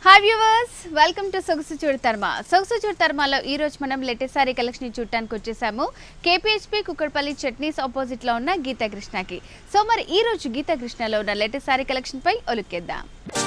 Hi viewers welcome to సొగసు చూడు తర్మ సొగసు చూడు తర్మలో ఈ రోజు మనం లేటెస్ట్ సారీ కలెక్షన్ చూడటానికి వచ్చేసాము కేపీహెచ్పి కుక్కడపల్లి చట్నీస్ ఆపోజిట్ లో ఉన్న గీతా కృష్ణకి సో మరి ఈ రోజు గీతా కృష్ణలో ఉన్న లేటెస్ట్ సారీ కలెక్షన్ పై ఒలుక్కేద్దాం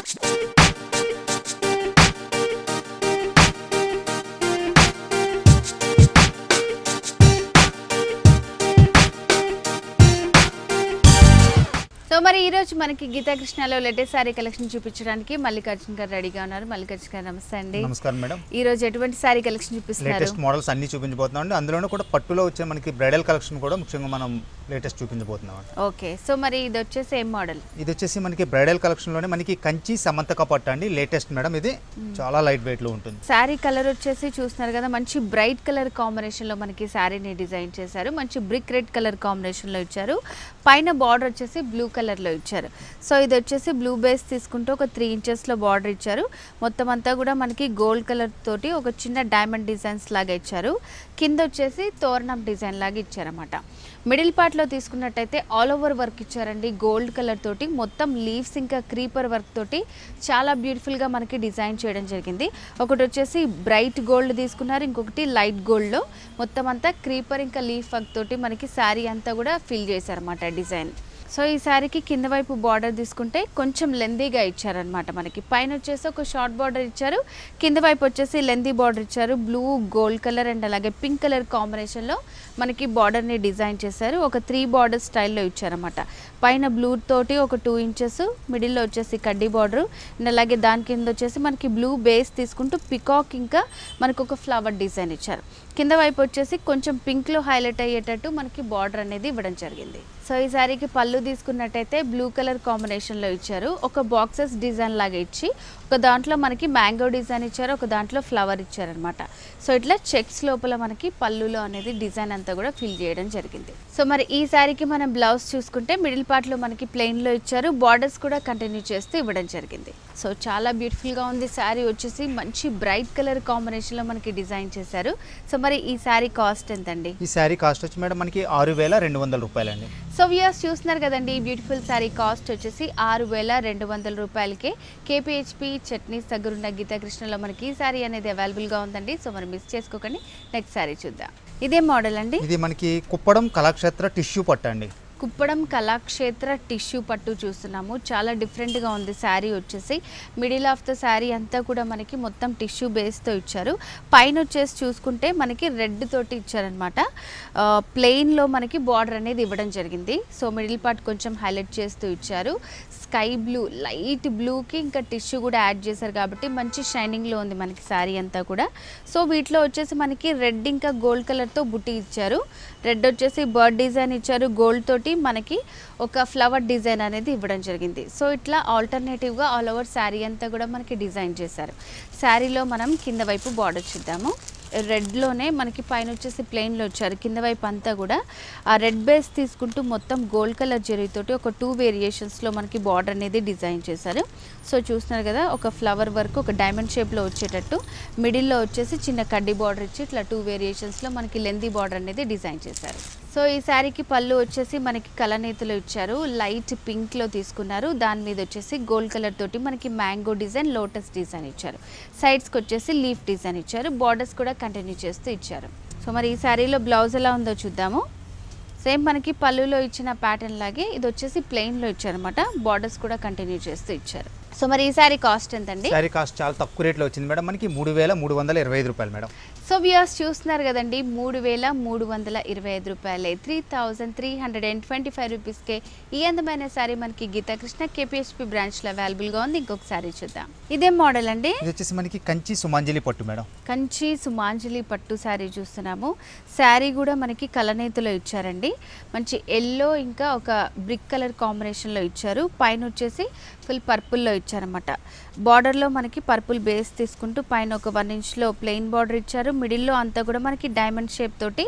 సో మరి ఈ రోజు మనకి గీతా కృష్ణలో లేటెస్ట్ సారీ కలెక్షన్ చూపించడానికి మల్లికార్జున్ గారు రెడీగా ఉన్నారు మల్లికార్జున్ గారు నమస్తే అండి నమస్కారం మేడం ఈ రోజు ఎటువంటి సారీ కలెక్షన్ చూపిస్తున్నారు లేటెస్ట్ మోడల్స్ అన్ని చూపించబోతున్నాం అండి అందులోనూ కూడా పట్టులో వచ్చే మనకి బ్రైడల్ కలెక్షన్ కూడా ముఖ్యంగా మనం లేటెస్ట్ చూపించబోతున్నాం అండి. ఓకే సో మరి ఇది వచ్చేసి ఏం మోడల్ ఇది వచ్చేసి మనకి బ్రైడల్ కలెక్షన్లోనే మనకి కంచి సమంతక పట్టు అండి లేటెస్ట్ మేడం ఇది చాలా లైట్ వెయిట్లో ఉంటుంది శారీ కలర్ వచ్చేసి చూస్తున్నారు కదా మంచి బ్రైట్ కలర్ కాంబినేషన్ లో మనకి శారీని డిజైన్ చేశారు మంచి బ్రిక్ రెడ్ కలర్ కాంబినేషన్ లో ఇచ్చారు పైన బార్డర్ వచ్చేసి బ్లూ కలర్ లో ఇచ్చారు సో ఇది వచ్చేసి బ్లూ బేస్ తీసుకుంటే ఒక త్రీ ఇంచెస్ లో బార్డర్ ఇచ్చారు మొత్తం అంతా కూడా మనకి గోల్డ్ కలర్ తోటి ఒక చిన్న డైమండ్ డిజైన్స్ లాగా ఇచ్చారు కింద వచ్చేసి తోరణం డిజైన్ లాగా ఇచ్చారన్నమాట మిడిల్ పార్ట్లో తీసుకున్నట్టయితే ఆల్ ఓవర్ వర్క్ ఇచ్చారండి గోల్డ్ కలర్ తోటి మొత్తం లీవ్స్ ఇంకా క్రీపర్ వర్క్ తోటి చాలా బ్యూటిఫుల్గా మనకి డిజైన్ చేయడం జరిగింది ఒకటి వచ్చేసి బ్రైట్ గోల్డ్ తీసుకున్నారు ఇంకొకటి లైట్ గోల్డ్లో మొత్తం అంతా క్రీపర్ ఇంకా లీఫ్ వర్క్ తోటి మనకి శారీ అంతా కూడా ఫిల్ చేశారన్నమాట డిజైన్ సో ఈ శారీకి కింద వైపు బార్డర్ తీసుకుంటే కొంచెం లెందీగా ఇచ్చారనమాట మనకి పైన వచ్చేసి ఒక షార్ట్ బార్డర్ ఇచ్చారు కింద వైపు వచ్చేసి లెందీ బార్డర్ ఇచ్చారు బ్లూ గోల్డ్ కలర్ అండ్ అలాగే పింక్ కలర్ కాంబినేషన్లో మనకి బార్డర్ని డిజైన్ చేశారు ఒక త్రీ బార్డర్ స్టైల్లో ఇచ్చారన్నమాట పైన బ్లూ తోటి ఒక టూ ఇంచెస్ మిడిల్లో వచ్చేసి కడ్డీ బార్డర్ అండ్ అలాగే దాని కింద వచ్చేసి మనకి బ్లూ బేస్ తీసుకుంటూ పికాక్ ఇంకా మనకు ఒక ఫ్లవర్ డిజైన్ ఇచ్చారు కింద వైపు వచ్చేసి కొంచెం పింక్లో హైలైట్ అయ్యేటట్టు మనకి బార్డర్ అనేది ఇవ్వడం జరిగింది సో ఈ శారీకి పళ్ళు తీసుకున్నట్టయితే బ్లూ కలర్ కాంబినేషన్లో ఇచ్చారు ఒక బాక్సెస్ డిజైన్ లాగా ఇచ్చి ఒక దాంట్లో మనకి మ్యాంగో డిజైన్ ఇచ్చారు ఒక దాంట్లో ఫ్లవర్ ఇచ్చారనమాట సో ఇట్లా చెక్స్ లోపల మనకి పళ్ళులో అనేది డిజైన్ అంతా కూడా ఫిల్ చేయడం జరిగింది సో మరి ఈ శారీకి మనం బ్లౌజ్ చూసుకుంటే మిడిల్ పార్ట్లో మనకి ప్లెయిన్లో ఇచ్చారు బార్డర్స్ కూడా కంటిన్యూ చేస్తూ ఇవ్వడం జరిగింది సో చాలా బ్యూటిఫుల్గా ఉంది శారీ వచ్చేసి మంచి బ్రైట్ కలర్ కాంబినేషన్లో మనకి డిజైన్ చేశారు సో మరి ఈ శారీ కాస్ట్ ఎంతండి ఈ శారీ కాస్ట్ వచ్చి మేడం మనకి ఆరు వేల రెండు వందల రూపాయలండి సో వ్యూయర్స్ చూస్తున్నారు కదండి ఈ బ్యూటిఫుల్ శారీ కాస్ట్ వచ్చేసి ఆరు వేల రెండు వందల రూపాయలకే కేపీహెచ్పి చట్నీస్ దగ్గర ఉన్న గీతాకృష్ణలో మనకి ఈ శారీ అనేది అవైలబుల్గా ఉందండి సో మనం మిస్ చేసుకోకండి నెక్స్ట్ శారీ చూద్దాం ఇదే మోడల్ అండి ఇది మనకి కుప్పడం కళాక్షేత్ర టిష్యూ పట్టు అండి కుప్పడం కళాక్షేత్ర టిష్యూ పట్టు చూస్తున్నాము చాలా డిఫరెంట్గా ఉంది శారీ వచ్చేసి మిడిల్ ఆఫ్ ద శారీ అంతా కూడా మనకి మొత్తం టిష్యూ బేస్తో ఇచ్చారు పైన వచ్చేసి చూసుకుంటే మనకి రెడ్ తోటి ఇచ్చారనమాట ప్లెయిన్లో మనకి బార్డర్ అనేది ఇవ్వడం జరిగింది సో మిడిల్ పార్ట్ కొంచెం హైలైట్ చేస్తూ ఇచ్చారు స్కై బ్లూ లైట్ బ్లూకి ఇంకా టిష్యూ కూడా యాడ్ చేశారు కాబట్టి మంచి షైనింగ్లో ఉంది మనకి శారీ అంతా కూడా సో వీటిలో వచ్చేసి మనకి రెడ్ ఇంకా గోల్డ్ కలర్తో బుట్టి ఇచ్చారు రెడ్ వచ్చేసి బర్డ్ డిజైన్ ఇచ్చారు గోల్డ్ తోటి మనకి ఒక ఫ్లవర్ డిజైన్ అనేది ఇవ్వడం జరిగింది సో ఇట్లా ఆల్టర్నేటివ్గా ఆల్ ఓవర్ శారీ అంతా కూడా మనకి డిజైన్ చేశారు శారీలో మనం కింద వైపు బార్డర్ చూద్దాము రెడ్లోనే మనకి పైన వచ్చేసి ప్లెయిన్లో వచ్చారు కింద వైపు అంతా కూడా ఆ రెడ్ బేస్ తీసుకుంటూ మొత్తం గోల్డ్ కలర్ జరీతోటి ఒక టూ వేరియేషన్స్లో మనకి బార్డర్ అనేది డిజైన్ చేశారు సో చూస్తున్నారు కదా ఒక ఫ్లవర్ వర్క్ ఒక డైమండ్ షేప్లో వచ్చేటట్టు మిడిల్లో వచ్చేసి చిన్న కడ్డీ బార్డర్ ఇచ్చి ఇట్లా టూ వేరియేషన్స్లో మనకి లెందీ బార్డర్ అనేది డిజైన్ చేశారు సో ఈ శారీకి పళ్ళు వచ్చేసి మనకి కలనేతలు ఇచ్చారు లైట్ పింక్లో తీసుకున్నారు దాని మీద వచ్చేసి గోల్డ్ కలర్ తోటి మనకి మ్యాంగో డిజైన్ లోటస్ డిజైన్ ఇచ్చారు సైడ్స్కి వచ్చేసి లీఫ్ డిజైన్ ఇచ్చారు బార్డర్స్ కూడా కంటిన్యూ చేస్తూ ఇచ్చారు సో మరి ఈ శారీలో బ్లౌజ్ ఎలా ఉందో చూద్దాము సేమ్ మనకి పళ్ళులో ఇచ్చిన ప్యాటర్న్ లాగే ఇది వచ్చేసి ప్లెయిన్లో ఇచ్చారనమాట బార్డర్స్ కూడా కంటిన్యూ చేస్తూ ఇచ్చారు సో మరి ఈ శారీ కాస్ట్ ఎంతండి శారీ కాస్ట్ చాలా తక్కువ రేట్లో వచ్చింది మేడం మనకి మూడు వేల మూడు వందల ఇరవై ఐదు రూపాయలు మేడం సో వ్యూయర్స్ చూస్తున్నారు కదండి మూడు వేల మూడు వందల ఇరవై ఐదు రూపాయలే three thousand three hundred and twenty five రూపీస్కే ఈ అందమైన శారీ మనకి గీతాకృష్ణ కేపీహెచ్పి బ్రాంచ్లో అవైలబుల్గా ఉంది ఇంకొక శారీ చూద్దాం ఇదే మోడల్ అండి ఇది వచ్చేసి మనకి కంచి సుమాంజలి పట్టు మేడం కంచి సుమాంజలి పట్టు శారీ చూస్తున్నాము శారీ కూడా మనకి కలనేతిలో ఇచ్చారండి మంచి ఎల్లో ఇంకా ఒక బ్రిక్ కలర్ కాంబినేషన్లో ఇచ్చారు పైన వచ్చేసి ఫుల్ పర్పుల్లో ఇచ్చారన్నమాట బార్డర్లో మనకి పర్పుల్ బేస్ తీసుకుంటూ పైన ఒక వన్ ఇంచ్లో ప్లెయిన్ బార్డర్ ఇచ్చారు మిడిల్లో అంతా కూడా మనకి డైమండ్ షేప్ తోటి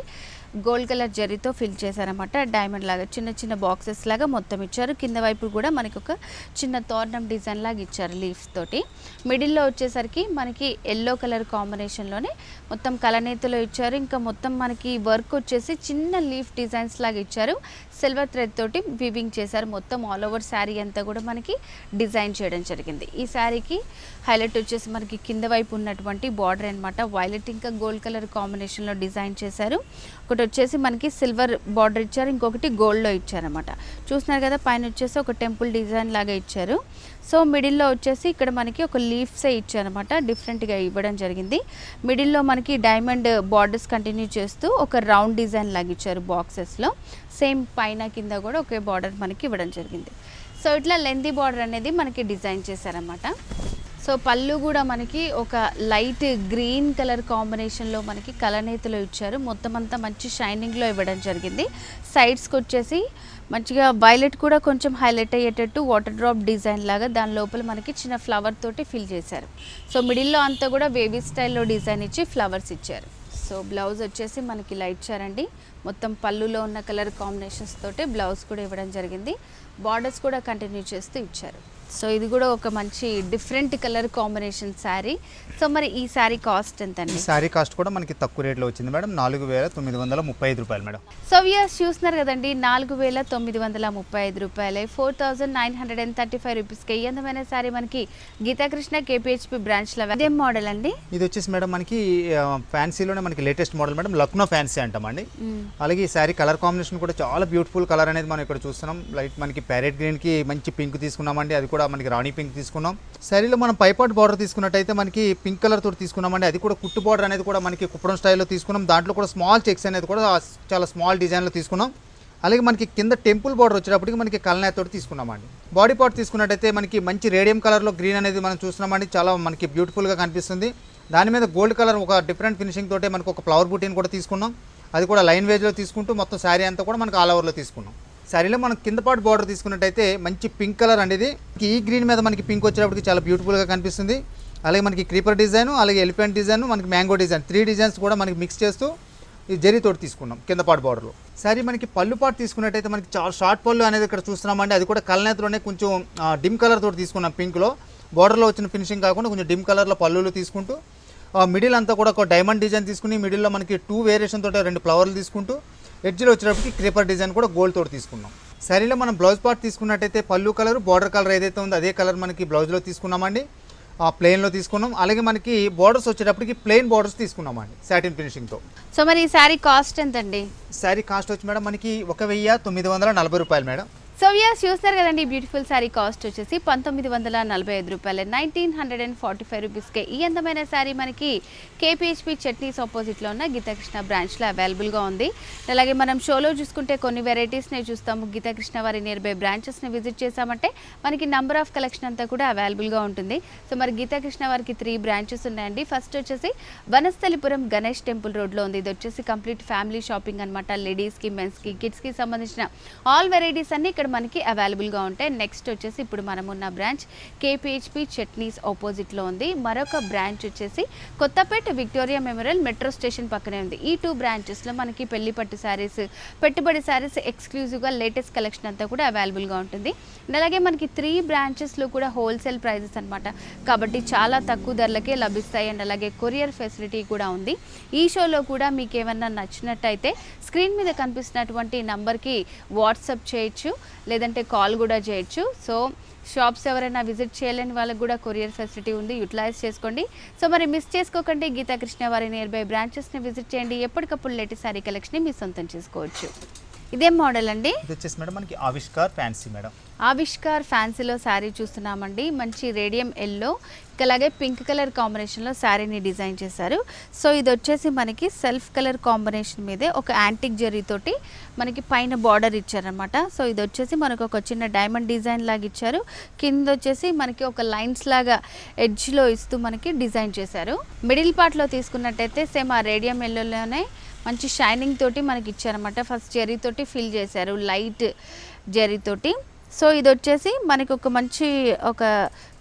గోల్డ్ కలర్ జరీతో ఫిల్ చేశారనమాట డైమండ్ లాగా చిన్న చిన్న బాక్సెస్ లాగా మొత్తం ఇచ్చారు కింద వైపు కూడా మనకి ఒక చిన్న తోరణం డిజైన్ లాగా ఇచ్చారు లీవ్స్ తోటి మిడిల్లో వచ్చేసరికి మనకి ఎల్లో కలర్ కాంబినేషన్లోనే మొత్తం కలనేతలో ఇచ్చారు ఇంకా మొత్తం మనకి వర్క్ వచ్చేసి చిన్న లీఫ్ డిజైన్స్ లాగా ఇచ్చారు సిల్వర్ థ్రెడ్ తోటి వివింగ్ చేశారు మొత్తం ఆల్ ఓవర్ శారీ అంతా కూడా మనకి డిజైన్ చేయడం జరిగింది ఈ శారీకి హైలైట్ వచ్చేసి మనకి కింద వైపు ఉన్నటువంటి బార్డర్ అనమాట వైలెట్ ఇంకా గోల్డ్ కలర్ కాంబినేషన్లో డిజైన్ చేశారు ఒకటి వచ్చేసి మనకి సిల్వర్ బార్డర్ ఇచ్చారు ఇంకొకటి గోల్డ్లో ఇచ్చారనమాట చూస్తున్నారు కదా పైన వచ్చేసి ఒక టెంపుల్ డిజైన్ లాగా ఇచ్చారు సో మిడిల్లో వచ్చేసి ఇక్కడ మనకి ఒక లీఫ్సే ఇచ్చారనమాట డిఫరెంట్గా ఇవ్వడం జరిగింది మిడిల్లో మనకి డైమండ్ బార్డర్స్ కంటిన్యూ చేస్తూ ఒక రౌండ్ డిజైన్ లాగా ఇచ్చారు బాక్సెస్లో సేమ్ పైన కింద కూడా ఒకే బార్డర్ మనకి ఇవ్వడం జరిగింది సో ఇట్లా లెంతీ బార్డర్ అనేది మనకి డిజైన్ చేశారనమాట సో పళ్ళు కూడా మనకి ఒక లైట్ గ్రీన్ కలర్ కాంబినేషన్లో మనకి కలనేతలో ఇచ్చారు మొత్తం అంతా మంచి షైనింగ్లో ఇవ్వడం జరిగింది సైడ్స్కి వచ్చేసి మంచిగా వైలెట్ కూడా కొంచెం హైలైట్ అయ్యేటట్టు వాటర్ డ్రాప్ డిజైన్ లాగా దాని లోపల మనకి చిన్న ఫ్లవర్ తోటి ఫిల్ చేశారు సో మిడిల్లో అంతా కూడా బేబీ స్టైల్లో డిజైన్ ఇచ్చి ఫ్లవర్స్ ఇచ్చారు సో బ్లౌజ్ వచ్చేసి మనకి ఇలా ఇచ్చారండి మొత్తం పళ్ళులో ఉన్న కలర్ కాంబినేషన్స్ తోటి బ్లౌజ్ కూడా ఇవ్వడం జరిగింది బార్డర్స్ కూడా కంటిన్యూ చేస్తూ ఇచ్చారు సో ఇది కూడా ఒక మంచి different colour combination sari so మరి ఈ శారీ కాస్ట్ ఎంత ఈ అండి శారీ కాస్ట్ కూడా మనకి తక్కువ రేట్లో వచ్చింది మేడం నాలుగు వేల తొమ్మిది వందల ముప్పై ఐదు రూపాయలు మేడం సో వ్యూయర్స్ చూస్తున్నారు కదండి నాలుగు వేల తొమ్మిది వందల ముప్పై ఐదు రూపాయలే four thousand nine hundred and thirty five రూపీస్కి ఈ అందమైన శారీ మనకి గీతాకృష్ణ కేపీహెచ్పి బ్రాంచ్లో అదే మోడల్ అండి ఇది వచ్చేసి మేడం మనకి ఆ, ఫ్యాన్సీలోనే మనకి latest model madam Lucknow fancy అంటామండి అలాగే ఈ శారీ కలర్ కాంబినేషన్ కూడా చాలా బ్యూటిఫుల్ కలర్ అనేది మనం ఇక్కడ చూస్తున్నాం లైట్ మనకి ప్యారెట్ గ్రీన్కి మంచి పింక్ తీసుకున్నామండి అది కూడా మనకి రాణి పింక్ తీసుకున్నాం శారీలో మనం పైపాట్ బార్డర్ తీసుకున్నట్టయితే మనకి పింక్ కలర్ తోటి తీసుకున్నామండి అది కూడా కుట్టు బార్డర్ అనేది కూడా మనకి కుప్పడం స్టైల్లో తీసుకున్నాం దాంట్లో కూడా స్మాల్ చెక్స్ అనేది కూడా చాలా స్మాల్ డిజైన్లో తీసుకున్నాం అలాగే మనకి కింద టెంపుల్ బార్డర్ వచ్చేటప్పటికి మనకి కలనాయ్ తోటి తీసుకున్నామండి బాడీ పార్ట్ తీసుకున్నట్టయితే మనకి మంచి రేడియం కలర్లో గ్రీన్ అనేది మనం చూస్తున్నామండి చాలా మనకి బ్యూటిఫుల్గా కనిపిస్తుంది దాని మీద గోల్డ్ కలర్ ఒక డిఫరెంట్ ఫినిషింగ్ తోటే మనకు ఒక ఫ్లవర్ బూటీని కూడా తీసుకున్నాం అది కూడా లైన్ వేజ్లో తీసుకుంటూ మొత్తం శారీ అంతా కూడా మనకి ఆల్ ఓవర్లో తీసుకున్నాం శారీలో మనం కింద పాటు బార్డర్ తీసుకున్నట్టయితే మంచి పింక్ కలర్ అండి ఇది ఈ గ్రీన్ మీద మనకి పింక్ వచ్చేటప్పటికి చాలా బ్యూటిఫుల్గా కనిపిస్తుంది అలాగే మనకి క్రీపర్ డిజైన్ అలాగే ఎలిఫెంట్ డిజైన్ మనకి మ్యాంగో డిజైన్ త్రీ డిజైన్స్ కూడా మనకి మిక్స్ చేస్తూ ఈ జరీతోటి తీసుకున్నాం కింద పాటు బార్డర్లో సారీ మనకి పళ్ళు పాటు తీసుకున్నట్టయితే మనకి చాలా షార్ట్ పళ్ళు అనేది ఇక్కడ చూస్తున్నామండి అది కూడా కలనేతలోనే కొంచెం డిమ్ కలర్ తోటి తీసుకున్నాం పింక్లో బార్డర్లో వచ్చిన ఫినిషింగ్ కాకుండా కొంచెం డిమ్ కలర్లో పళ్ళులు తీసుకుంటూ మిడిల్ అంతా కూడా ఒక డైమండ్ డిజైన్ తీసుకుని మిడిల్లో మనకి టూ వేరియేషన్ తోటి రెండు ఫ్లవర్లు తీసుకుంటూ ఎడ్జ్లో వచ్చేటప్పటికి క్రీపర్ డిజైన్ కూడా గోల్డ్ తోటి తీసుకున్నాం శారీలో మనం బ్లౌజ్ పార్ట్ తీసుకున్నట్టయితే పళ్ళు కలర్ బార్డర్ కలర్ ఏదైతే ఉందో అదే కలర్ మనకి బ్లౌజ్లో తీసుకున్నామండి ఆ ప్లెయిన్లో తీసుకున్నాం అలాగే మనకి బార్డర్స్ వచ్చేటప్పటికి ప్లెయిన్ బార్డర్స్ తీసుకున్నామండి సాటిన్ ఫినిషింగ్తో సో మరి ఈ శారీ కాస్ట్ ఎంత అండి శారీ కాస్ట్ వచ్చి మేడం మనకి ఒక వెయ్యి తొమ్మిది వందల నలభై రూపాయలు మేడం సో వ్యూయర్స్ చూస్తారు కదండి బ్యూటిఫుల్ శారీ కాస్ట్ వచ్చేసి పంతొమ్మిది వందల నలభై ఐదు రూపాయలు nineteen hundred and forty five రూపీస్కే ఈ అందమైన శారీ మనకి కేపీహెచ్పి చట్నీస్ ఆపోజిట్లో ఉన్న గీతాకృష్ణ బ్రాంచ్లో అవైలబుల్గా ఉంది అలాగే మనం షోలో చూసుకుంటే కొన్ని వెరైటీస్ని చూస్తాము గీతాకృష్ణ వారి నియర్ బై బ్రాంచెస్ని విజిట్ చేసామంటే మనకి నంబర్ ఆఫ్ కలెక్షన్ అంతా కూడా అవైలబుల్గా ఉంటుంది సో మరి గీతాకృష్ణ వారికి త్రీ బ్రాంచెస్ ఉన్నాయండి ఫస్ట్ వచ్చేసి వనస్థలిపురం గణేష్ టెంపుల్ రోడ్లో ఉంది ఇది వచ్చేసి కంప్లీట్ ఫ్యామిలీ షాపింగ్ అనమాట లేడీస్కి మెన్స్కి కిడ్స్కి సంబంధించిన ఆల్ వెరైటీస్ అన్ని ఇక్కడ మనకి అవైలబుల్గా ఉంటాయి నెక్స్ట్ వచ్చేసి ఇప్పుడు మనం ఉన్న బ్రాంచ్ కేపీహెచ్పి చట్నీస్ ఆపోజిట్లో ఉంది మరొక బ్రాంచ్ వచ్చేసి Kothapet Victoria Memorial metro station పక్కనే ఉంది ఈ టూ బ్రాంచెస్లో మనకి పెళ్లి పట్టు శారీస్ పెట్టుబడి శారీస్ ఎక్స్క్లూజివ్గా లేటెస్ట్ కలెక్షన్ అంతా కూడా అవైలబుల్గా ఉంటుంది And అలాగే మనకి త్రీ బ్రాంచెస్లో కూడా హోల్సేల్ ప్రైజెస్ అనమాట కాబట్టి చాలా తక్కువ ధరలకే లభిస్తాయి అండ్ అలాగే కొరియర్ ఫెసిలిటీ కూడా ఉంది ఈ షోలో కూడా మీకు ఏమన్నా నచ్చినట్టయితే స్క్రీన్ మీద కనిపిస్తున్నటువంటి నంబర్కి వాట్సాప్ చేయొచ్చు లేదంటే కాల్ కూడా చేయొచ్చు సో షాప్స్ ఎవరైనా విజిట్ చేయలేని వాళ్ళకి కూడా కొరియర్ ఫెసిలిటీ ఉంది యూటిలైజ్ చేసుకోండి సో మరి మిస్ చేసుకోకండి గీతా కృష్ణ వారి నియర్ బై బ్రాంచెస్ని విజిట్ చేయండి ఎప్పటికప్పుడు లేటెస్ట్ సారీ కలెక్షన్ని మీ సొంతం చేసుకోవచ్చు ఇదేం మోడల్ అండి ఇది వచ్చేసి మేడం మనకి ఆవిష్కార్ ఫ్యాన్సీ మేడం ఆవిష్కార్ ఫ్యాన్సీలో శారీ చూస్తున్నామండి మంచి రేడియం ఎల్లో అలాగే పింక్ కలర్ కాంబినేషన్లో శారీని డిజైన్ చేశారు సో ఇది వచ్చేసి మనకి సెల్ఫ్ కలర్ కాంబినేషన్ మీదే ఒక యాంటిక్ జరీతోటి మనకి పైన బార్డర్ ఇచ్చారనమాట సో ఇది వచ్చేసి మనకు ఒక చిన్న డైమండ్ డిజైన్ లాగా ఇచ్చారు కింద వచ్చేసి మనకి ఒక లైన్స్ లాగా ఎడ్జ్లో ఇస్తూ మనకి డిజైన్ చేశారు మిడిల్ పార్ట్లో తీసుకున్నట్టయితే సేమ్ ఆ రేడియం ఎల్లోలోనే మంచి షైనింగ్ తోటి మనకి ఇచ్చారనమాట ఫస్ట్ జెరీ తోటి ఫిల్ చేశారు లైట్ జెరీ తోటి సో ఇది వచ్చేసి మనకి ఒక మంచి ఒక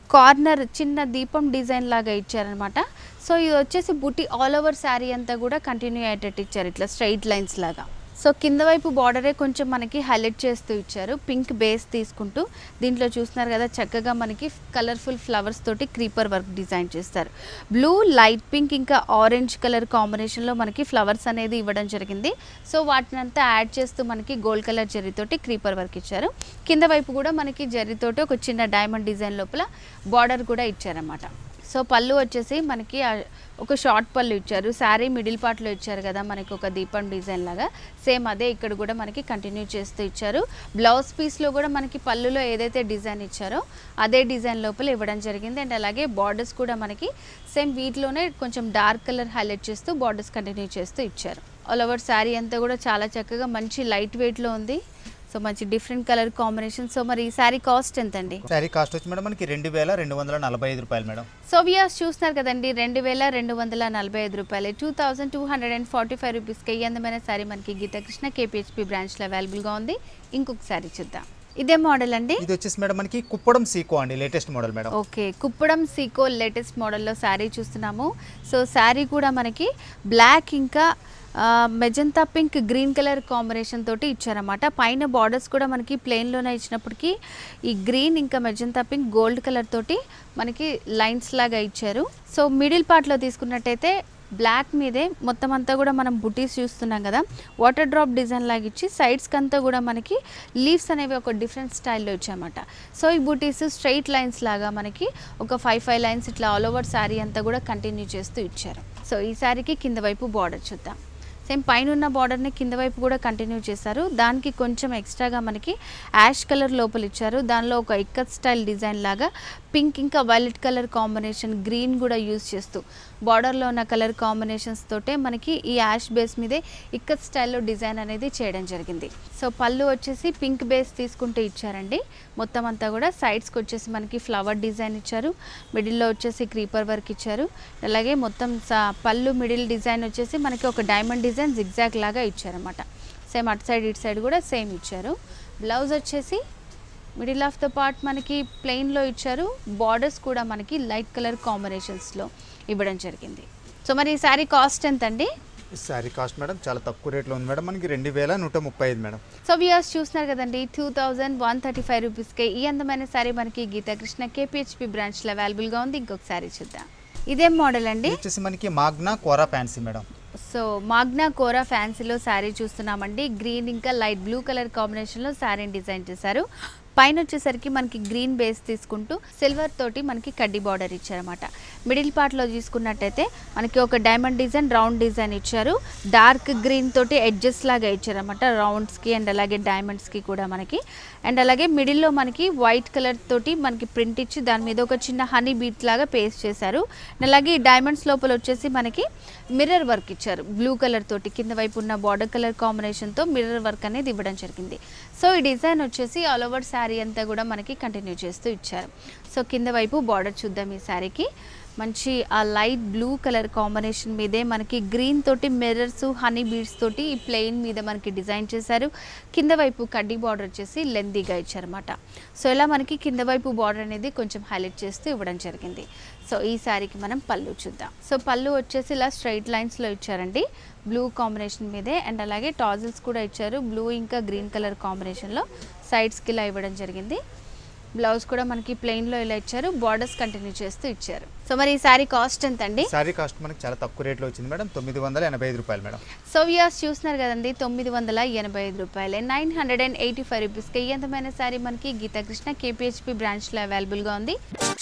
కార్నర్ చిన్న దీపం డిజైన్ లాగా ఇచ్చారనమాట సో ఇది వచ్చేసి బుట్టి ఆల్ ఓవర్ శారీ అంతా కూడా కంటిన్యూ అయ్యేటట్టు ఇచ్చారు ఇట్లా స్ట్రైట్ లైన్స్ లాగా సో కింద వైపు బార్డరే కొంచెం మనకి హైలైట్ చేస్తూ ఇచ్చారు పింక్ బేస్ తీసుకుంటూ దీంట్లో చూస్తున్నారు కదా చక్కగా మనకి కలర్ఫుల్ ఫ్లవర్స్ తోటి క్రీపర్ వర్క్ డిజైన్ చేస్తారు బ్లూ లైట్ పింక్ ఇంకా ఆరెంజ్ కలర్ కాంబినేషన్లో మనకి ఫ్లవర్స్ అనేది ఇవ్వడం జరిగింది సో వాటిని అంతా యాడ్ చేస్తూ మనకి గోల్డ్ కలర్ జరీతోటి క్రీపర్ వర్క్ ఇచ్చారు కింద వైపు కూడా మనకి జరీతోటి ఒక చిన్న డైమండ్ డిజైన్ లోపల బార్డర్ కూడా ఇచ్చారన్నమాట సో పళ్ళు వచ్చేసి మనకి ఆ ఒక షార్ట్ పళ్ళు ఇచ్చారు శారీ మిడిల్ పార్ట్లో ఇచ్చారు కదా మనకి ఒక దీపం డిజైన్ లాగా సేమ్ అదే ఇక్కడ కూడా మనకి కంటిన్యూ చేస్తూ ఇచ్చారు బ్లౌజ్ పీస్లో కూడా మనకి పళ్ళులో ఏదైతే డిజైన్ ఇచ్చారో అదే డిజైన్ లోపల ఇవ్వడం జరిగింది అండ్ అలాగే బార్డర్స్ కూడా మనకి సేమ్ వీటిలోనే కొంచెం డార్క్ కలర్ హైలైట్ చేస్తూ బార్డర్స్ కంటిన్యూ చేస్తూ ఇచ్చారు ఆల్ ఓవర్ శారీ అంతా కూడా చాలా చక్కగా మంచి లైట్ వెయిట్లో ఉంది సో మంచి డిఫరెంట్ కలర్ కాంబినేషన్ సో మరి ఈ శారీ కాస్ట్ ఎంత అండి శారీ కాస్ట్ వచ్చి మేడం మనకి రెండు వేల రెండు వందల నలభై ఐదు రూపాయలు మేడం సో వియర్స్ చూస్తున్నారు కదండి రెండు వేల రెండు వందల నలభై ఐదు రూపాయలు two thousand two hundred and forty five రూపీస్కి ఈ అందమైన శారీ మనకి గీతాకృష్ణ కేపీహెచ్పి బ్రాంచ్లో అవైలబుల్గా ఉంది ఇంకొక శారీ చూద్దాం ఇదే మోడల్ అండి ఇది వచ్చేసి మేడం మనకి కుప్పడం సీకో అండి latest model madam okay Kuppadam Sico latest మోడల్లో శారీ చూస్తున్నాము సో శారీ కూడా మనకి బ్లాక్ ఇంకా ఆ, magenta pink green colour combination తోటి ఇచ్చారన్నమాట పైన బార్డర్స్ కూడా మనకి ప్లెయిన్లోనే ఇచ్చినప్పటికీ ఈ గ్రీన్ ఇంకా మెజంతా పింక్ గోల్డ్ కలర్ తోటి మనకి లైన్స్ లాగా ఇచ్చారు సో మిడిల్ పార్ట్లో తీసుకున్నట్టయితే బ్లాక్ మీదే మొత్తం అంతా కూడా మనం బుటీస్ చూస్తున్నాం కదా వాటర్ డ్రాప్ డిజైన్ లాగా ఇచ్చి సైడ్స్కి అంతా కూడా మనకి లీవ్స్ అనేవి ఒక డిఫరెంట్ స్టైల్లో ఇచ్చాయన్నమాట సో ఈ బుటీస్ స్ట్రైట్ లైన్స్ లాగా మనకి ఒక ఫైవ్ ఫైవ్ లైన్స్ ఇట్లా ఆల్ ఓవర్ శారీ అంతా కూడా కంటిన్యూ చేస్తూ ఇచ్చారు సో ఈ శారీకి కింద వైపు బార్డర్ చూద్దాం సేమ్ పైన ఉన్న బార్డర్ని కింద వైపు కూడా కంటిన్యూ చేశారు దానికి కొంచెం ఎక్స్ట్రాగా మనకి యాష్ కలర్ లోపల ఇచ్చారు దానిలో ఒక ఇక్కత్ స్టైల్ డిజైన్ లాగా పింక్ ఇంకా వైలెట్ కలర్ కాంబినేషన్ గ్రీన్ కూడా యూజ్ చేస్తూ బార్డర్లో ఉన్న కలర్ కాంబినేషన్స్ తోటే మనకి ఈ యాష్ బేస్ మీదే ఇక్కత్ స్టైల్లో డిజైన్ అనేది చేయడం జరిగింది సో పళ్ళు వచ్చేసి పింక్ బేస్ తీసుకుంటూ ఇచ్చారండి మొత్తం అంతా కూడా సైడ్స్కి వచ్చేసి మనకి ఫ్లవర్ డిజైన్ ఇచ్చారు మిడిల్లో వచ్చేసి క్రీపర్ వర్క్ ఇచ్చారు అలాగే మొత్తం స- పళ్ళు మిడిల్ డిజైన్ వచ్చేసి మనకి ఒక డైమండ్ డిజైన్ జిగ్జాగ్ లాగా ఇచ్చారన్నమాట సేమ్ అటు సైడ్ ఇటు సైడ్ కూడా సేమ్ ఇచ్చారు బ్లౌజ్ వచ్చేసి మిడిల్ ఆఫ్ ద పార్ట్ మనకి ప్లెయిన్లో ఇచ్చారు బార్డర్స్ కూడా మనకి లైట్ కలర్ కాంబినేషన్స్లో ఇవ్వడం జరిగింది సో మరి ఈ శారీ కాస్ట్ ఎంత అండి ఈ శారీ కాస్ట్ మేడం చాలా తక్కువ రేట్లో ఉంది మేడం మనకి రెండు వేల నూట ముప్పై ఐదు మేడం సో వ్యూయర్స్ చూస్తున్నారు కదండి two thousand one thirty five రూపీస్కి ఈ అందమైన శారీ మనకి గీతాకృష్ణ కేపీహెచ్పి బ్రాంచ్లో అవైలబుల్గా ఉంది ఇంకొక శారీ చూద్దాం ఇదేం మోడల్ అండి ఇది వచ్చేసి మనకి Magna Kora fancy madam so Magna Kora ఫ్యాన్సీలో శారీ చూస్తున్నామండి గ్రీన్ ఇంకా లైట్ బ్లూ కలర్ కాంబినేషన్లో శారీని డిజైన్ చేశారు పైన వచ్చేసరికి మనకి గ్రీన్ బేస్ తీసుకుంటూ సిల్వర్ తోటి మనకి కడ్డీ బార్డర్ ఇచ్చారన్నమాట మిడిల్ పార్ట్లో తీసుకున్నట్టయితే మనకి ఒక డైమండ్ డిజైన్ రౌండ్ డిజైన్ ఇచ్చారు డార్క్ గ్రీన్ తోటి ఎడ్జెస్ లాగా ఇచ్చారన్నమాట రౌండ్స్కి అండ్ అలాగే డైమండ్స్కి కూడా మనకి అండ్ అలాగే మిడిల్లో మనకి వైట్ కలర్ తోటి మనకి ప్రింట్ ఇచ్చి దాని మీద ఒక చిన్న హనీ బీట్ లాగా పేస్ట్ చేశారు అండ్ అలాగే ఈ డైమండ్స్ లోపల వచ్చేసి మనకి మిర్రర్ వర్క్ ఇచ్చారు బ్లూ కలర్ తోటి కింద వైపు ఉన్న బార్డర్ కలర్ కాంబినేషన్తో మిర్రర్ వర్క్ అనేది ఇవ్వడం జరిగింది సో ఈ డిజైన్ వచ్చేసి ఆల్ ఓవర్ శారీ అంతా కూడా మనకి కంటిన్యూ చేస్తూ ఇచ్చారు సో కింద వైపు బార్డర్ చూద్దాం ఈ శారీకి మంచి ఆ లైట్ బ్లూ కలర్ కాంబినేషన్ మీదే మనకి గ్రీన్ తోటి మిర్రర్స్ హనీ బీడ్స్ తోటి ఈ ప్లెయిన్ మీద మనకి డిజైన్ చేశారు కింద వైపు కడ్డీ బార్డర్ వచ్చేసి లెందీగా ఇచ్చారన్నమాట సో ఇలా మనకి కింద వైపు బార్డర్ అనేది కొంచెం హైలైట్ చేస్తూ ఇవ్వడం జరిగింది సో ఈ శారీకి మనం పళ్ళు చూద్దాం సో పళ్ళు వచ్చేసి ఇలా స్ట్రైట్ లైన్స్లో ఇచ్చారండి బ్లూ కాంబినేషన్ మీదే అండ్ అలాగే టాజిల్స్ కూడా ఇచ్చారు బ్లూ ఇంకా గ్రీన్ కలర్ కాంబినేషన్లో సైడ్స్కి ఇలా ఇవ్వడం జరిగింది బ్లౌజ్ కూడా మనకి ప్లెయిన్లో ఇలా ఇచ్చారు బార్డర్స్ కంటిన్యూ చేస్తూ ఇచ్చారు సో మరి ఈ శారీ కాస్ట్ ఎంత అండి శారీ కాస్ట్ మనకి చాలా తక్కువ రేట్లో వచ్చింది మేడం తొమ్మిది వందల ఎనభై ఐదు రూపాయలు మేడం సో వ్యూయర్స్ చూస్తున్నారు కదండి తొమ్మిది వందల ఎనభై ఐదు రూపాయలే nine hundred and eighty five రూపీస్కి ఈ అందమైన శారీ మనకి గీతాకృష్ణ కేపీహెచ్పి బ్రాంచ్లో అవైలబుల్గా ఉంది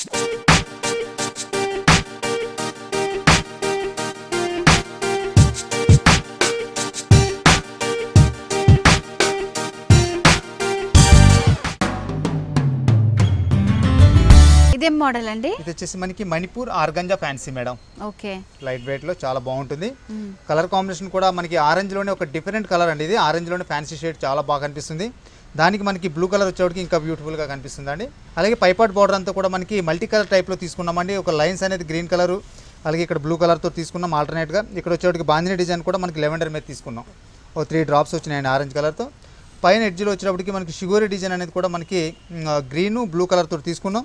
ఇదేం మోడల్ అండి ఇది వచ్చేసి మనకి Manipur organza fancy madam okay light వెయిట్లో చాలా బాగుంటుంది కలర్ కాంబినేషన్ కూడా మనకి ఆరెంజ్లోనే ఒక డిఫరెంట్ కలర్ అండి ఇది ఆరెంజ్లోనే ఫ్యాన్సీ షేడ్ చాలా బాగా కనిపిస్తుంది దానికి మనకి బ్లూ కలర్ వచ్చేటికి ఇంకా బ్యూటిఫుల్గా కనిపిస్తుంది అండి అలాగే పైపాట్ బార్డర్ అంతా కూడా మనకి మల్టీ కలర్ టైప్లో తీసుకున్నామండి ఒక లైన్స్ అనేది గ్రీన్ కలరు అలాగే ఇక్కడ బ్లూ కలర్తో తీసుకున్నాం ఆల్టర్నేట్గా ఇక్కడ వచ్చేటికి బాందిని డిజైన్ కూడా మనకి లెవెండర్ మీద తీసుకున్నాం ఓ త్రీ డ్రాప్స్ వచ్చినాయండి ఆరెంజ్ కలర్తో పైన ఎడ్జ్లో వచ్చేటప్పటికి మనకి షుగరీ డిజైన్ అనేది కూడా మనకి గ్రీను బ్లూ కలర్తో తీసుకున్నాం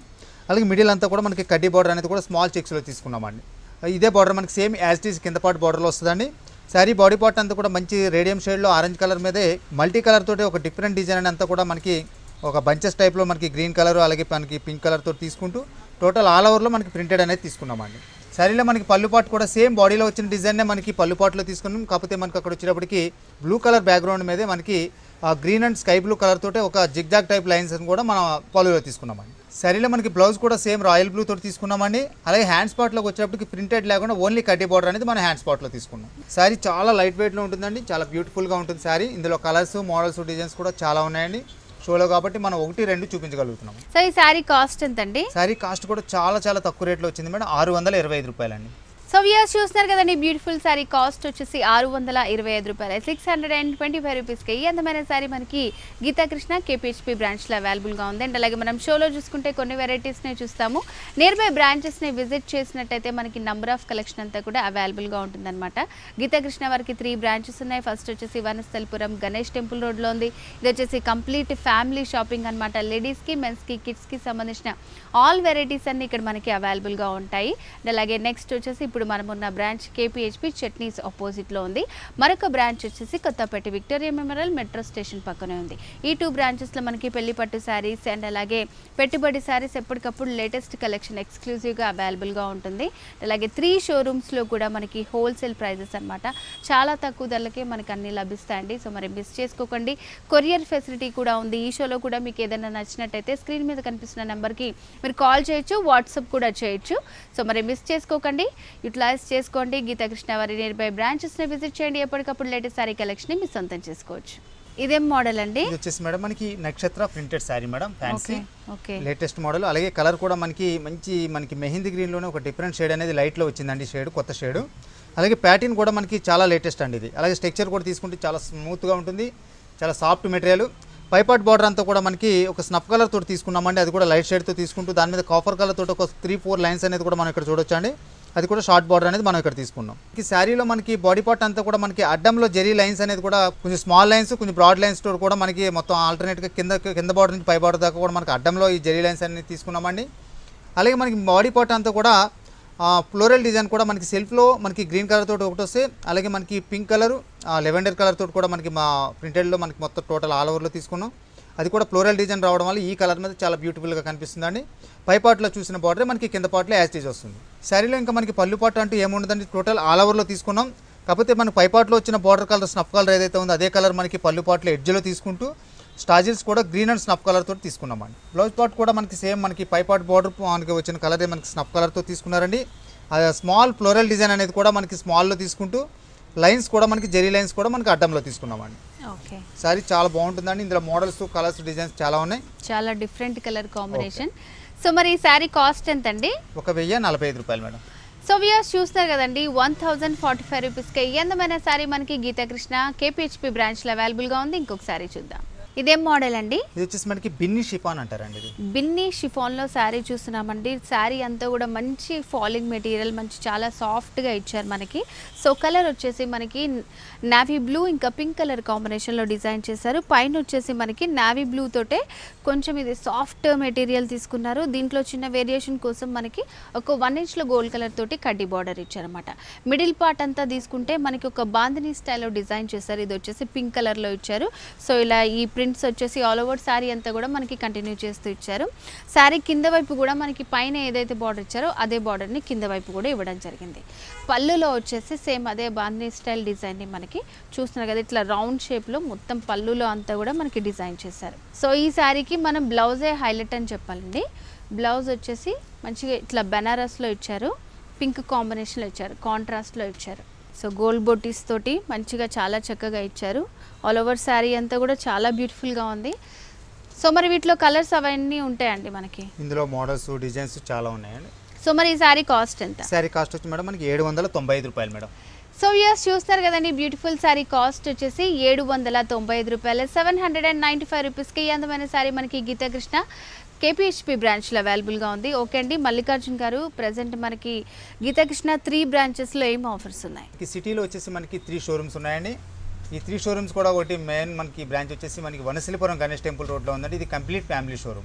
అలాగే మిడిల్ అంతా కూడా మనకి కడ్డీ బార్డర్ అనేది కూడా స్మాల్ చెక్స్లో తీసుకున్నామండి ఇదే బార్డర్ మనకి సేమ్ యాజ్ టీస్ కింద పాటు బార్డర్లో వస్తుందండి శారీ బాడీ పార్ట్ అంతా కూడా మంచి రేడియం షేడ్లో ఆరెంజ్ కలర్ మీదే మల్టీ కలర్ తోటి ఒక డిఫరెంట్ డిజైన్ అని అంతా కూడా మనకి ఒక బంచెస్ టైప్లో మనకి గ్రీన్ కలర్ అలాగే మనకి పింక్ కలర్ తోటి తీసుకుంటూ టోటల్ ఆల్ ఓవర్లో మనకి ప్రింటెడ్ అనేది తీసుకున్నామండి శారీలో మనకి పళ్ళు పాటు కూడా సేమ్ బాడీలో వచ్చిన డిజైన్నే మనకి పళ్ళు పాటులో తీసుకున్నాం కాకపోతే మనకి అక్కడ వచ్చేటప్పటికి బ్లూ కలర్ బ్యాక్గ్రౌండ్ మీదే మనకి green and sky blue colour తోటి ఒక జిగ్జాగ్ టైప్ లైన్స్ అని కూడా మనం పళ్ళులో తీసుకున్నామండి శారీలో మనకి బ్లౌజ్ కూడా సేమ్ రాయల్ బ్లూ తోటి తీసుకున్నామండి అలాగే హ్యాండ్ స్పాట్లోకి వచ్చేటప్పటికి ప్రింటెడ్ లేకుండా ఓన్లీ కడ్డీ బార్డర్ అనేది మనం హ్యాండ్ స్పాట్లో తీసుకున్నాం శారీ చాలా లైట్ వెయిట్లో ఉంటుందండి చాలా బ్యూటిఫుల్గా ఉంటుంది శారీ ఇందులో కలర్స్ మోడల్స్ డిజైన్స్ కూడా చాలా ఉన్నాయండి షోలో కాబట్టి మనం ఒకటి రెండు చూపించగలుగుతున్నాం సో ఈ శారీ కాస్ట్ ఎంతండి శారీ కాస్ట్ కూడా చాలా చాలా తక్కువ రేట్లో వచ్చింది మేడం ఆరు వందల ఇరవై ఐదు రూపాయలండి సో వ్యూయర్స్ చూస్తున్నారు కదండి బ్యూటిఫుల్ శారీ కాస్ట్ వచ్చేసి ఆరు వందల ఇరవై ఐదు రూపాయలు six hundred and twenty five రూపీస్కి ఈ అందమైన శారీ మనకి గీతాకృష్ణ కేపీహెచ్పి బ్రాంచ్లో అవైలబుల్గా ఉంది అండ్ అలాగే మనం షోలో చూసుకుంటే కొన్ని వెరైటీస్ని చూస్తాము నియర్ బై బ్రాంచెస్ని విజిట్ చేసినట్టయితే మనకి నంబర్ ఆఫ్ కలెక్షన్ అంతా కూడా అవైలబుల్గా ఉంటుందన్నమాట గీతాకృష్ణ వారికి త్రీ బ్రాంచెస్ ఉన్నాయి ఫస్ట్ వచ్చేసి వనస్థలిపురం గణేష్ టెంపుల్ రోడ్లో ఉంది ఇది వచ్చేసి కంప్లీట్ ఫ్యామిలీ షాపింగ్ అనమాట లేడీస్కి మెన్స్కి కిడ్స్కి సంబంధించిన ఆల్ వెరైటీస్ అన్ని ఇక్కడ మనకి అవైలబుల్గా ఉంటాయి అండ్ అలాగే నెక్స్ట్ వచ్చేసి ఇప్పుడు మనం ఉన్న బ్రాంచ్ కేపీహెచ్పి చట్నీస్ ఆపోజిట్లో ఉంది మరొక బ్రాంచ్ వచ్చేసి Kothapet Victoria Memorial metro station పక్కనే ఉంది ఈ టూ బ్రాంచెస్లో మనకి పెళ్లి పట్టు శారీస్ అండ్ అలాగే పెట్టుబడి శారీస్ ఎప్పటికప్పుడు లేటెస్ట్ కలెక్షన్ ఎక్స్క్లూజివ్గా అవైలబుల్గా ఉంటుంది అలాగే త్రీ షోరూమ్స్లో కూడా మనకి హోల్సేల్ ప్రైజెస్ అన్నమాట చాలా తక్కువ ధరలకే మనకి అన్ని లభిస్తాయండి సో మరి మిస్ చేసుకోకండి కొరియర్ ఫెసిలిటీ కూడా ఉంది ఈ షోలో కూడా మీకు ఏదైనా నచ్చినట్టయితే స్క్రీన్ మీద కనిపిస్తున్న నెంబర్కి మీరు కాల్ చేయొచ్చు వాట్సాప్ కూడా చేయొచ్చు సో మరి మిస్ చేసుకోకండి యూటిలైజ్ చేసుకోండి గీతాకృష్ణ వారి నియర్ బై బ్రాంచెస్ని విజిట్ చేయండి ఎప్పటికప్పుడు లేటెస్ట్ సారీ కలెక్షన్ని మీ సొంతం చేసుకోవచ్చు ఇదేం మోడల్ అండి ఇది వచ్చేసి మేడం మనకి Nakshatra printed sari madam fancy okay okay latest model అలాగే కలర్ కూడా మనకి మంచి మనకి మెహిందీ గ్రీన్లోనే ఒక డిఫరెంట్ షేడ్ అనేది లైట్లో వచ్చిందండి షేడ్ కొత్త షేడ్ అలాగే ప్యాటర్న్ కూడా మనకి చాలా లేటెస్ట్ అండి ఇది అలాగే స్ట్రక్చర్ కూడా తీసుకుంటే చాలా స్మూత్గా ఉంటుంది చాలా సాఫ్ట్ మెటీరియల్ పైపాట్ బార్డర్ అంతా కూడా మనకి ఒక స్నఫ్ కలర్ తోటి తీసుకున్నామండి అది కూడా లైట్ షేడ్తో తీసుకుంటూ దాని మీద కాఫర్ కలర్ తోటి ఒక త్రీ ఫోర్ లైన్స్ అనేది కూడా మనం ఇక్కడ చూడొచ్చు అండి అది కూడా షార్ట్ బార్డర్ అనేది మనం ఇక్కడ తీసుకున్నాం ఈ శారీలో మనకి బాడీ పార్ట్ అంతా కూడా మనకి అడ్డంలో జెరీ లైన్స్ అనేది కూడా కొంచెం స్మాల్ లైన్స్ కొంచెం బ్రాడ్ లైన్స్ తో కూడా మనకి మొత్తం ఆల్టర్నేట్గా కింద కింద బార్డర్ నుంచి పై బార్డర్ దాకా కూడా మనకి అడ్డంలో ఈ జెరీ లైన్స్ అనేది తీసుకున్నామండి అలాగే మనకి బాడీ పార్ట్ అంతా కూడా ఫ్లోరల్ డిజైన్ కూడా మనకి సెల్ఫ్లో మనకి గ్రీన్ కలర్ తోటి ఒకటి వస్తే అలాగే మనకి పింక్ కలర్ లెవెండర్ కలర్ తోటి కూడా మనకి మా ప్రింటెడ్లో మనకి మొత్తం టోటల్ ఆల్ ఓవర్లో తీసుకున్నాం అది కూడా ఫ్లోరల్ డిజైన్ రావడం వల్ల ఈ కలర్ మీద చాలా బ్యూటిఫుల్గా కనిపిస్తుందండి పై పార్ట్లో చూసిన బార్డర్ మనకి కింద పార్ట్లో యాస్టేజ్ వస్తుంది శారీలో ఇంకా మనకి పళ్ళు పాటు అంటూ ఏముండదండి టోటల్ ఆల్ ఓవర్లో తీసుకున్నాం కాకపోతే మనకి పై పార్ట్లో వచ్చిన బార్డర్ కలర్ స్నఫ్ కలర్ ఏదైతే ఉందో అదే కలర్ మనకి పళ్ళు పాట్లో ఎడ్జ్లో తీసుకుంటూ స్టాజిల్స్ కూడా గ్రీన్ అండ్ స్నఫ్ కలర్ తోటి తీసుకున్నామండి బ్లౌజ్ పార్ట్ కూడా మనకి సేమ్ మనకి పై పార్ట్ బార్డర్ మనకి వచ్చిన కలరే మనకి స్నఫ్ కలర్తో తీసుకున్నారండి స్మాల్ ఫ్లోరల్ డిజైన్ అనేది కూడా మనకి స్మాల్లో తీసుకుంటూ లైన్స్ కూడా మనకి జెరీ లైన్స్ కూడా మనకి అడ్డంలో తీసుకున్నామండి ఓకే సారీ చాలా బాగుంటుందండి ఇందులో మోడల్స్ కలర్స్ డిజైన్స్ చాలా ఉన్నాయి చాలా డిఫరెంట్ కలర్ కాంబినేషన్ సో మరి ఈ శారీ కాస్ట్ ఎంత అండి ఒక వెయ్యి నలభై ఐదు రూపాయలు మేడం సో వ్యూయర్స్ చూస్తారు కదండి వన్ థౌజండ్ ఫార్టీ ఫైవ్ రూపీస్కి అందమైన శారీ మనకి గీతాకృష్ణ కేపీహెచ్పి బ్రాంచ్లో అవైలబుల్గా ఉంది ఇంకొక శారీ చూద్దాం ఇదేం మోడల్ అండి ఇది వచ్చేసి మనకి బిన్ని షిఫాన్ అంటారండి ఇది బిన్ని షిఫాన్లో శారీ చూస్తున్నామండి శారీ అంతా కూడా మంచి ఫాలింగ్ మెటీరియల్ మంచి చాలా సాఫ్ట్గా ఇచ్చారు మనకి సో కలర్ వచ్చేసి మనకి నావీ బ్లూ ఇంకా పింక్ కలర్ కాంబినేషన్లో డిజైన్ చేశారు పైన వచ్చేసి మనకి నావీ బ్లూ తోటే కొంచెం ఇది సాఫ్ట్ మెటీరియల్ తీసుకున్నారు దీంట్లో చిన్న వేరియేషన్ కోసం మనకి ఒక వన్ ఇంచ్లో గోల్డ్ కలర్ తోటి కడ్డీ బార్డర్ ఇచ్చారన్నమాట మిడిల్ పార్ట్ అంతా తీసుకుంటే మనకి ఒక బాందిని స్టైల్లో డిజైన్ చేశారు ఇది వచ్చేసి పింక్ కలర్లో ఇచ్చారు సో ఇలా ఈ ప్రింట్స్ వచ్చేసి ఆల్ ఓవర్ శారీ అంతా కూడా మనకి కంటిన్యూ చేస్తూ ఇచ్చారు శారీ కింద వైపు కూడా మనకి పైన ఏదైతే బార్డర్ ఇచ్చారో అదే బార్డర్ని కింద వైపు కూడా ఇవ్వడం జరిగింది పళ్ళులో వచ్చేసి సేమ్ అదే బాందిని స్టైల్ డిజైన్ని మనకి చూస్తున్నారు కదా ఇట్లా రౌండ్ షేప్లో మొత్తం పళ్ళులో అంతా కూడా మనకి డిజైన్ చేశారు సో ఈ శారీకి మనం బ్లౌజే హైలైట్ అని చెప్పాలండి బ్లౌజ్ వచ్చేసి మంచిగా ఇట్లా బెనారస్లో ఇచ్చారు పింక్ కాంబినేషన్లో ఇచ్చారు కాంట్రాస్ట్లో ఇచ్చారు సో గోల్డ్ బొటీస్ తోటి మంచిగా చాలా చక్కగా ఇచ్చారు ఆల్ ఓవర్ శారీ అంతా కూడా చాలా బ్యూటిఫుల్గా ఉంది సో మరి వీటిలో కలర్స్ అవన్నీ ఉంటాయండి మనకి ఇందులో మోడల్స్ డిజైన్స్ చాలా ఉన్నాయండి సో మరి ఈ శారీ కాస్ట్ ఎంత శారీ కాస్ట్ వచ్చి మేడం మనకి ఏడు వందల తొంభై ఐదు రూపాయలు మేడం సో ఇయర్స్ చూస్తారు కదండి బ్యూటిఫుల్ శారీ కాస్ట్ వచ్చేసి ఏడు వందల తొంభై ఐదు రూపాయలు seven hundred and ninety five రూపీస్కి ఈ అందమైన శారీ మనకి గీతాకృష్ణ కేపీహెచ్పి బ్రాంచ్లో అవైలబుల్గా ఉంది ఓకే అండి మల్లికార్జున్ గారు ప్రజెంట్ మనకి గీతాకృష్ణ త్రీ బ్రాంచెస్లో ఏం ఆఫర్స్ ఉన్నాయి ఈ సిటీలో వచ్చేసి మనకి త్రీ షోరూమ్స్ ఉన్నాయండి ఈ త్రీ షోరూమ్స్ కూడా ఒకటి మెయిన్ మనకి బ్రాంచ్ వచ్చేసి మనకి వనశిలిపురం గణేష్ టెంపుల్ రోడ్లో ఉందండి ఇది కంప్లీట్ ఫ్యామిలీ షోరూమ్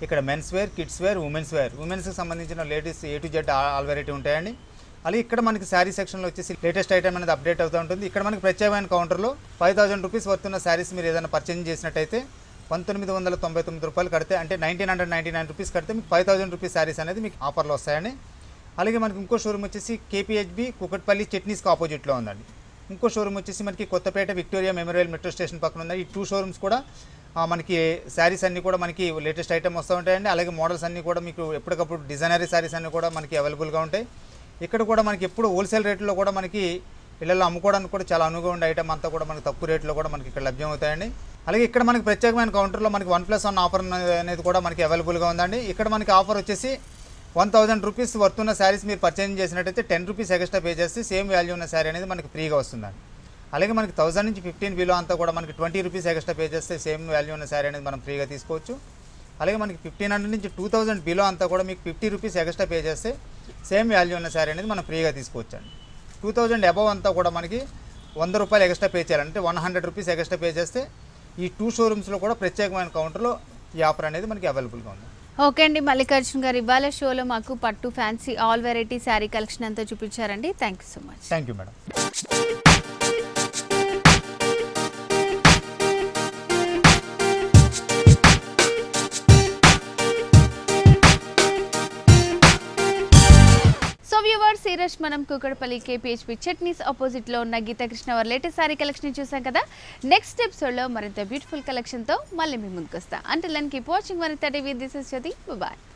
ఇక్కడ men's wear kids wear women's wear ఉమెన్స్కి సంబంధించిన ladies A to Z all variety ఉంటాయండి అలాగే ఇక్కడ మనకి శారీ సెక్షన్లో వచ్చేసి లేటెస్ట్ ఐటమ్ అనేది అప్డేట్ అవుతూ ఉంటుంది ఇక్కడ మనకి ప్రత్యేకమైన కౌంటర్లో ఫైవ్ థౌసండ్ రూపీస్ వర్తున్న శారీస్ మీరు ఏదైనా పర్చేజ్ చేసినట్టయితే పంతొమ్మిది వందల తొంభై తొమ్మిది రూపాయలు కడితే అంటే nineteen hundred ninety nine rupees కడితే మీకు ఫైవ్ థౌసండ్ రూపీస్ శారీస్ అనేది మీకు ఆఫర్లో వస్తాయండి అలాగే మనకి ఇంకో షోరూమ్ వచ్చేసి కేపీహెచ్బి కుకట్పల్లి చట్నీస్కి ఆపోజిట్లో ఉందండి ఇంకో షోరూమ్ వచ్చేసి మనకి Kothapet Victoria Memorial metro station పక్కన ఉంది ఈ టూ షోరూమ్స్ కూడా ఆ, మనకి శారీస్ అన్నీ కూడా మనకి లేటెస్ట్ ఐటమ్ వస్తూ ఉంటాయండి అలాగే మోడల్స్ అన్నీ కూడా మీకు ఎప్పటికప్పుడు డిజైనరీ శారీస్ అన్నీ కూడా మనకి అవైలబుల్గా ఉంటాయి ఇక్కడ కూడా మనకి ఎప్పుడు హోల్సేల్ రేట్లో కూడా మనకి ఇళ్ళల్లో అమ్ముకోవడానికి కూడా చాలా అనువుగా ఉండే ఐటమ్ అంతా కూడా మనకి తక్కువ రేట్లో కూడా మనకి ఇక్కడ లభ్యం అవుతాయండి అలాగే ఇక్కడ మనకి ప్రత్యేకమైన కౌంటర్లో మనకి వన్ ప్లస్ వన్ ఆఫర్ అనేది కూడా మనకి అవైలబుల్గా ఉందండి ఇక్కడ మనకి ఆఫర్ వచ్చేసి వన్ థౌసండ్ రూపీస్ వర్త్ ఉన్న శారీస్ మీరు పర్చేజ్ చేసినట్టయితే టెన్ రూపీస్ ఎక్స్ట్రా పే చేస్తే సేమ్ వాల్యూ ఉన్న శారీ అనేది మనకి ఫ్రీగా వస్తుందండి అలాగే మనకి థౌసండ్ నుంచి ఫిఫ్టీన్ బిలో అంతా కూడా మనకి ట్వంటీ రూపీస్ ఎక్స్ట్రా పే చేస్తే సేమ్ వాల్యూ ఉన్న శారీ అనేది మనం ఫ్రీగా తీసుకోవచ్చు అలాగే మనకి ఫిఫ్టీన్ హండ్రెడ్ నుంచి టూ థౌసండ్ బిలో అంతా కూడా మీకు ఫిఫ్టీ రూపీస్ ఎక్స్ట్రా పే చేస్తే సేమ్ వాల్యూ ఉన్న శారీ అనేది మనం ఫ్రీగా తీసుకోవచ్చు అండి టూ థౌజండ్ అబవ్ అంతా కూడా మనకి వంద రూపాయలు ఎక్స్ట్రా పే చేయాలంటే one hundred rupees extra pay చేస్తే ఈ టూ షోరూమ్స్లో కూడా ప్రత్యేకమైన కౌంటర్లో ఈ ఆఫర్ అనేది మనకి అవైలబుల్గా ఉంది ఓకే అండి మల్లికార్జున్ గారు ఇవాళ షోలో మాకు పట్టు fancy all variety sari collection అంతా చూపించారండి thank you so much thank you madam so viewers ఈరోజు మనం కుకడపల్లి కేపీహెచ్పి చట్నీస్ ఆపోజిట్ లో ఉన్న గీతా కృష్ణ వారి లేటెస్ట్ సారీ కలెక్షన్ చూసాం కదా నెక్స్ట్ ఎపిసోడ్ లో మరింత బ్యూటిఫుల్ కలెక్షన్ తో మళ్ళీ మీ ముందుకు వస్తా అంటే కీప్ వాచింగ్ మరింత టీవీ దిస్ ఇస్ బాయ్